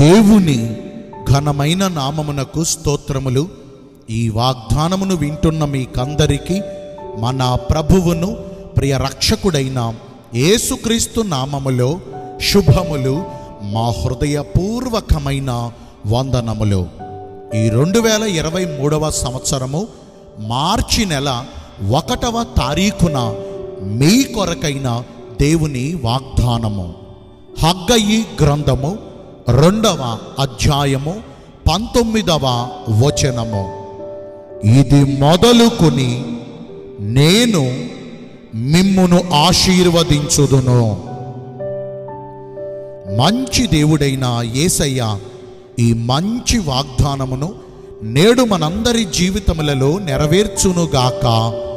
దేవుని ఘనమైన నామమునకు స్తోత్రములు ఈ వాగ్దానమును వింటున్న మీకందరికీ మన ప్రభువును ప్రియ రక్షకుడైన యేసుక్రీస్తు నామములో శుభములు మా హృదయపూర్వకమైన వందనములు ఈ రెండు వేల ఇరవై మూడవ సంవత్సరము మార్చి నెల ఒకటవ తారీఖున మీ కొరకైన దేవుని వాగ్దానము హగ్గయి గ్రంథము రెండవ అధ్యాయము పంతొమ్మిదవ వచనము ఇది మొదలుకొని నేను మిమ్మును ఆశీర్వదించుదును మంచి దేవుడైన యేసయ్య ఈ మంచి వాగ్దానమును నేడు మనందరి జీవితములలో నెరవేర్చునుగాక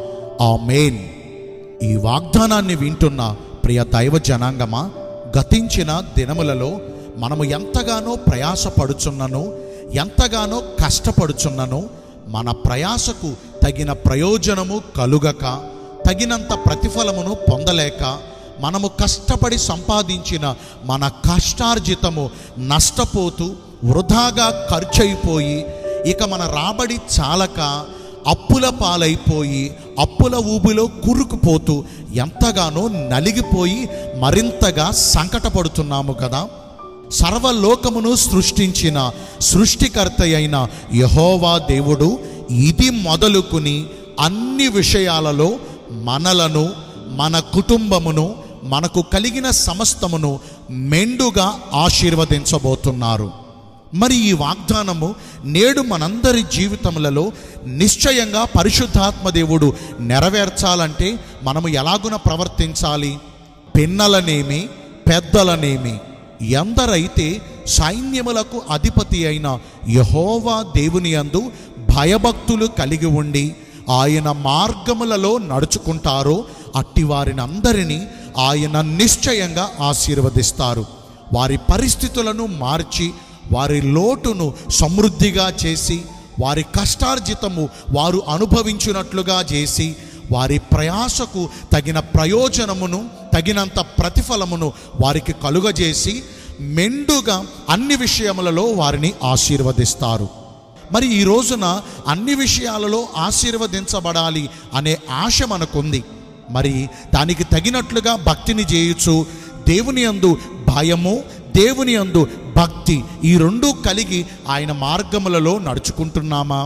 ఆమేన్ ఈ వాగ్దానాన్ని వింటున్న ప్రియ దైవ జనాంగమా గతించిన దినములలో మనము ఎంతగానో ప్రయాసపడుచున్నను ఎంతగానో కష్టపడుచున్నను మన ప్రయాసకు తగిన ప్రయోజనము కలుగక తగినంత ప్రతిఫలమును పొందలేక మనము కష్టపడి సంపాదించిన మన కష్టార్జితము నష్టపోతూ వృధాగా ఖర్చయిపోయి ఇక మన రాబడి చాలక అప్పుల పాలైపోయి అప్పుల ఊబిలో కూరుకుపోతూ ఎంతగానో నలిగిపోయి మరింతగా సంకటపడుతున్నాము కదా సర్వలోకమును సృష్టించిన సృష్టికర్త అయిన యహోవా దేవుడు ఇది మొదలుకుని అన్ని విషయాలలో మనలను మన కుటుంబమును మనకు కలిగిన సమస్తమును మెండుగా ఆశీర్వదించబోతున్నారు మరి ఈ వాగ్దానము నేడు మనందరి జీవితములలో నిశ్చయంగా పరిశుద్ధాత్మ దేవుడు నెరవేర్చాలంటే మనము ఎలాగున ప్రవర్తించాలి పిన్నలనేమి పెద్దలనేమి ఎందరైతే సైన్యములకు అధిపతి అయిన యహోవా దేవుని యందు భయభక్తులు కలిగి ఉండి ఆయన మార్గములలో నడుచుకుంటారో అట్టి వారిని అందరినీ ఆయన నిశ్చయంగా ఆశీర్వదిస్తారు వారి పరిస్థితులను మార్చి వారి లోటును సమృద్ధిగా చేసి వారి కష్టార్జితము వారు అనుభవించినట్లుగా చేసి వారి ప్రయాసకు తగిన ప్రయోజనమును తగినంత ప్రతిఫలమును వారికి కలుగజేసి మెండుగా అన్ని విషయములలో వారిని ఆశీర్వదిస్తారు మరి ఈ రోజున అన్ని విషయాలలో ఆశీర్వదించబడాలి అనే ఆశ మనకుంది మరి దానికి తగినట్లుగా భక్తిని చేయొచ్చు దేవుని యందు భయము దేవుని యందు భక్తి ఈ రెండూ కలిగి ఆయన మార్గములలో నడుచుకుంటున్నామా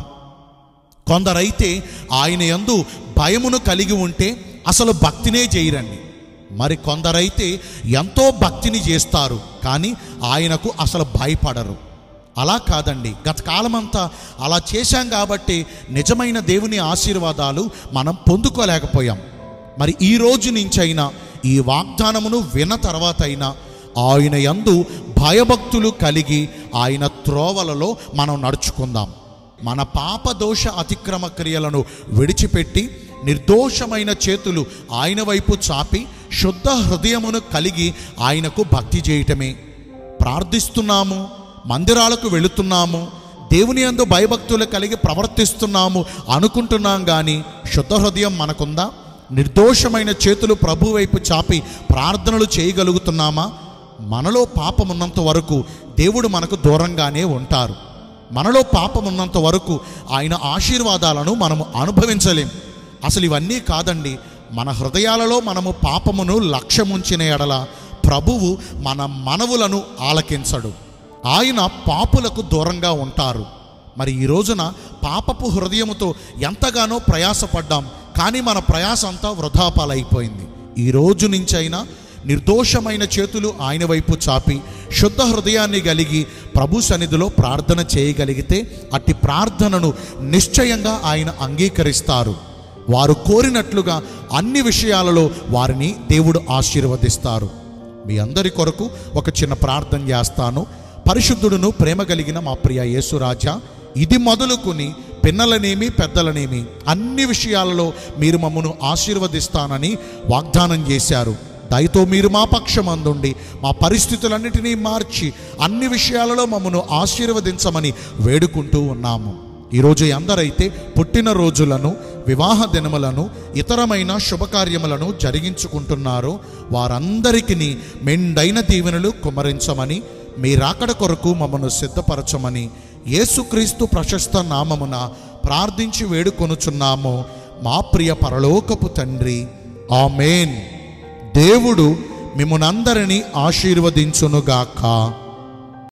కొందరైతే ఆయన యందు భయమును కలిగి ఉంటే అసలు భక్తినే చేయరండి మరి కొందరైతే ఎంతో భక్తిని చేస్తారు కానీ ఆయనకు అసలు భయపడరు అలా కాదండి గత కాలమంతా అలా చేశాం కాబట్టి నిజమైన దేవుని ఆశీర్వాదాలు మనం పొందుకోలేకపోయాం మరి ఈ రోజు నుంచైనా ఈ వాగ్దానమును విన్న తర్వాత అయినా ఆయన యందు భయభక్తులు కలిగి ఆయన త్రోవలలో మనం నడుచుకుందాం మన పాప దోష అతిక్రమ క్రియలను విడిచిపెట్టి నిర్దోషమైన చేతులు ఆయన వైపు చాపి శుద్ధ హృదయమును కలిగి ఆయనకు భక్తి చేయటమే ప్రార్థిస్తున్నాము మందిరాలకు వెళుతున్నాము దేవుని యందు భయభక్తులు కలిగి ప్రవర్తిస్తున్నాము అనుకుంటున్నాం కానీ శుద్ధ హృదయం మనకుందా నిర్దోషమైన చేతులు ప్రభు వైపు చాపి ప్రార్థనలు చేయగలుగుతున్నామా మనలో పాపం ఉన్నంత వరకు దేవుడు మనకు దూరంగానే ఉంటారు మనలో పాపం ఉన్నంత వరకు ఆయన ఆశీర్వాదాలను మనము అనుభవించలేం అసలు ఇవన్నీ కాదండి మన హృదయాలలో మనము పాపమును లక్ష్యముంచిన ఎడల ప్రభువు మన మనవులను ఆలకించడు ఆయన పాపులకు దూరంగా ఉంటారు మరి ఈ రోజున పాపపు హృదయముతో ఎంతగానో ప్రయాసపడ్డాం కానీ మన ప్రయాస అంతా వృధాపాలైపోయింది ఈ రోజు నుంచైనా నిర్దోషమైన చేతులు ఆయన వైపు చాపి శుద్ధ హృదయాన్ని కలిగి ప్రభు సన్నిధిలో ప్రార్థన చేయగలిగితే అట్టి ప్రార్థనను నిశ్చయంగా ఆయన అంగీకరిస్తారు వారు కోరినట్లుగా అన్ని విషయాలలో వారిని దేవుడు ఆశీర్వదిస్తారు మీ అందరి కొరకు ఒక చిన్న ప్రార్థన చేస్తాను పరిశుద్ధుడును ప్రేమ కలిగిన మా ప్రియ యేసురాజా ఇది మొదలుకొని పిన్నలనేమి పెద్దలనేమి అన్ని విషయాలలో మీరు మమ్మను ఆశీర్వదిస్తానని వాగ్దానం చేశారు దయతో మీరు మా పక్షమందుండి మా పరిస్థితులన్నిటినీ మార్చి అన్ని విషయాలలో మమ్మను ఆశీర్వదించమని వేడుకుంటూ ఉన్నాము ఈరోజు ఎందరైతే పుట్టిన రోజులను వివాహ దినములను ఇతరమైన శుభకార్యములను జరిగించుకుంటున్నారో వారందరికీ మెండైన దీవెనలు కుమరించమని మీ రాకడ కొరకు మమ్మను సిద్ధపరచమని యేసుక్రీస్తు ప్రశస్త నామమున ప్రార్థించి వేడుకొనుచున్నాము మా ప్రియ పరలోకపు తండ్రి ఆమెన్ దేవుడు మిమ్మునందరినీ ఆశీర్వదించునుగాక